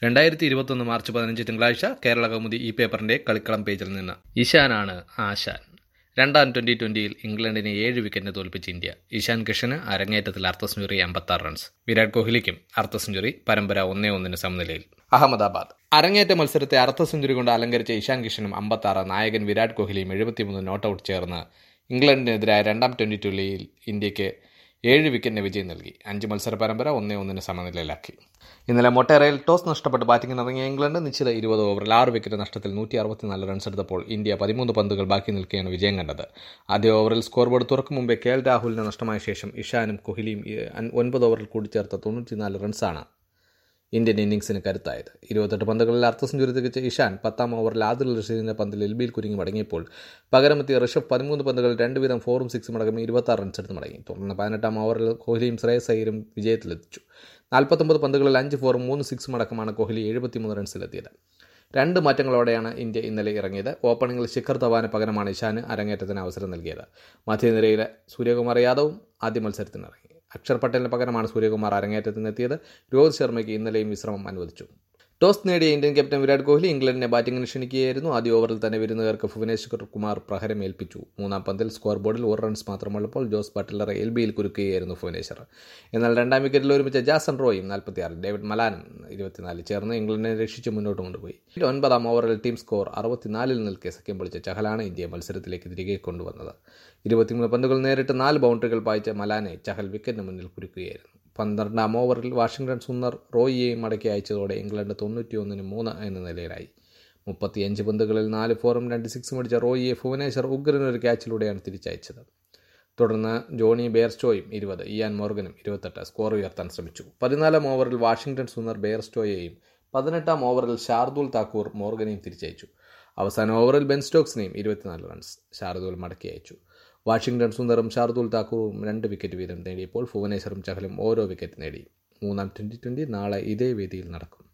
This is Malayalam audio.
രണ്ടായിരത്തി ഇരുപത്തൊന്ന് മാർച്ച് പതിനഞ്ച് തിങ്കളാഴ്ച കേരള കൗമുദി ഈ പേപ്പറിന്റെ കളിക്കളം പേജിൽ നിന്ന് ഇഷാനാണ് ആശാൻ രണ്ടാം ട്വന്റി ട്വന്റിയിൽ ഇംഗ്ലണ്ടിനെ ഏഴ് വിക്കറ്റിന് തോൽപ്പിച്ച് ഇന്ത്യ ഇഷാൻ കിഷന് അരങ്ങേറ്റത്തിൽ അർദ്ധ സെഞ്ചുറി അമ്പത്താറ് റൺസ് വിരാട് കോഹ്ലിക്കും അർദ്ധ സെഞ്ചുറി പരമ്പര ഒന്നേ ഒന്നിന് സമനിലയിൽ അഹമ്മദാബാദ് അരങ്ങേറ്റ മത്സരത്തെ അർദ്ധ സെഞ്ചുറി കൊണ്ട് അലങ്കരിച്ച ഇഷാൻ കിഷനും അമ്പത്താറ് നായകൻ വിരാട് കോഹ്ലിയും എഴുപത്തിമൂന്ന് നോട്ടൌട്ട് ചേർന്ന് ഇംഗ്ലണ്ടിനെതിരായ രണ്ടാം ട്വന്റി ട്വന്റിയിൽ ഇന്ത്യക്ക് ഏഴ് വിക്കറ്റിന് വിജയം നൽകി അഞ്ച് മത്സര പരമ്പര ഒന്നേ ഒന്നിന് സമനിലയിലാക്കി ഇന്നലെ മൊട്ടേറയിൽ ടോസ് നഷ്ടപ്പെട്ട് ബാറ്റിംഗിന് ഇറങ്ങിയ ഇംഗ്ലണ്ട് നിശ്ചിത ഇരുപത് ഓവറിൽ ആറ് വിക്കറ്റ് നഷ്ടത്തിൽ നൂറ്റി അറുപത്തിനാല് റൺസ് എടുത്തപ്പോൾ ഇന്ത്യ പതിമൂന്ന് പന്തുകൾ ബാക്കി നിൽക്കെയാണ് വിജയം കണ്ടത് ആദ്യ ഓവറിൽ സ്കോർ ബോർഡ് തുറക്കും മുമ്പേ കെ എൽ രാഹുലിന് നഷ്ടമായ ശേഷം ഇഷാനും കോഹ്ലിയും ഒൻപത് ഓവറിൽ കൂടിച്ചേർത്ത തൊണ്ണൂറ്റിനാല് റൺസാണ് ഇന്ത്യൻ ഇന്നിംഗ്സിന് കരുത്തായത് ഇരുപത്തെട്ട് പന്തുകളിൽ അർദ്ധ സെഞ്ചുറി തികച്ച ഇഷാൻ പത്താം ഓവറിൽ ആദിൽ റഷീദിന്റെ പന്തിൽ എൽബിയിൽ കുരുങ്ങി മടങ്ങിയപ്പോൾ പകരമെത്തിയ ഋഷഭ് പതിമൂന്ന് പന്തുകൾ രണ്ട് വീതം ഫോറും സിക്സും അടക്കം ഇരുപത്താറ് റൺസ് എടുത്ത് മടങ്ങി തുടർന്ന് പതിനെട്ടാം ഓവറിൽ കോഹ്ലിയും ശ്രേയസ് അയ്യരും വിജയത്തിലെത്തിച്ചു നാൽപ്പത്തൊമ്പത് പന്തുകളിൽ അഞ്ച് ഫോറും മൂന്ന് സിക്സും അടക്കമാണ് കോഹ്ലി എഴുപത്തിമൂന്ന് റൺസിലെത്തിയത് രണ്ട് മാറ്റങ്ങളോടെയാണ് ഇന്ത്യ ഇന്നലെ ഇറങ്ങിയത് ഓപ്പണിംഗിൽ ശിഖർ ധവാന് പകരമാണ് ഇഷാന് അരങ്ങേറ്റത്തിന് അവസരം നൽകിയത് മധ്യനിരയിലെ സൂര്യകുമാർ യാദവും ആദ്യ മത്സരത്തിന് ഇറങ്ങി അക്ഷർ പട്ടേലിന് പകരമാണ് സൂര്യകുമാർ അരങ്ങേറ്റത്തിനെത്തിയത് രോഹിത് ശർമ്മയ്ക്ക് ഇന്നലെയും വിശ്രമം അനുവദിച്ചു ടോസ് നേടിയ ഇന്ത്യൻ ക്യാപ്റ്റൻ വിരാട് കോഹ്ലി ഇംഗ്ലണ്ടിനെ ബാറ്റിംഗിന് ക്ഷണിക്കുകയായിരുന്നു ആദ്യ ഓവറിൽ തന്നെ വിരുന്നുകാർക്ക് ഭുവനേശ്വർ കുമാർ പ്രഹരമേൽപ്പിച്ചു മൂന്നാം പന്തിൽ സ്കോർ ബോർഡിൽ ഒരു റൺസ് മാത്രമുള്ളപ്പോൾ ജോസ് ബട്ട്ലറെ എൽ ബിയിൽ കുരുക്കുകയായിരുന്നു ഭുവനേശ്വർ എന്നാൽ രണ്ടാം വിക്കറ്റിൽ ഒരുമിച്ച ജാസൺ റോയും നാൽപ്പത്തിയാറ് ഡേവിഡ് മലാനും ഇരുപത്തിനാല് ചേർന്ന് ഇംഗ്ലണ്ടിനെ രക്ഷിച്ച് മുന്നോട്ട് കൊണ്ടുപോയി ഒൻപതാം ഓവറിൽ ടീം സ്കോർ അറുപത്തിനാലിൽ നിൽക്കെ സഖ്യം പൊളിച്ച ചഹലാണ് ഇന്ത്യയെ മത്സരത്തിലേക്ക് തിരികെ കൊണ്ടുവന്നത് ഇരുപത്തിമൂന്ന് പന്തുകൾ നേരിട്ട് നാല് ബൗണ്ടറികൾ പായിച്ച മലാനെ ചഹൽ വിക്കറ്റിന് മുന്നിൽ കുരുക്കുകയായിരുന്നു പന്ത്രണ്ടാം ഓവറിൽ വാഷിംഗ്ടൺ സുന്ദർ റോയിയെയും മടക്കി അയച്ചതോടെ ഇംഗ്ലണ്ട് തൊണ്ണൂറ്റിയൊന്നിന് മൂന്ന് എന്ന നിലയിലായി മുപ്പത്തിയഞ്ച് പന്തുകളിൽ നാല് ഫോറും രണ്ട് സിക്സും അടിച്ച റോയിയെ ഭുവനേശ്വർ ഉഗ്രനൊരു ക്യാച്ചിലൂടെയാണ് തിരിച്ചയച്ചത് തുടർന്ന് ജോണി ബെയർസ്റ്റോയും ഇരുപത് ഇയാൻ മോർഗനും ഇരുപത്തെട്ട് സ്കോർ ഉയർത്താൻ ശ്രമിച്ചു പതിനാലാം ഓവറിൽ വാഷിംഗ്ടൺ സുന്ദർ ബെയർസ്റ്റോയെയും പതിനെട്ടാം ഓവറിൽ ഷാർദുൽ താക്കൂർ മോർഗനെയും തിരിച്ചയച്ചു അവസാന ഓവറിൽ ബെൻ സ്റ്റോക്സിനെയും ഇരുപത്തിനാല് റൺസ് ഷാർദുൽ മടക്കി അയച്ചു വാഷിംഗ്ടൺ സുന്ദറും ഷാർദുൽ താക്കൂറും രണ്ട് വിക്കറ്റ് വീതം നേടിയപ്പോൾ ഭുവനേശ്വറും ചഹലും ഓരോ വിക്കറ്റ് നേടി മൂന്നാം ട്വൻ്റി ട്വൻ്റി നാളെ ഇതേ വേദിയിൽ നടക്കും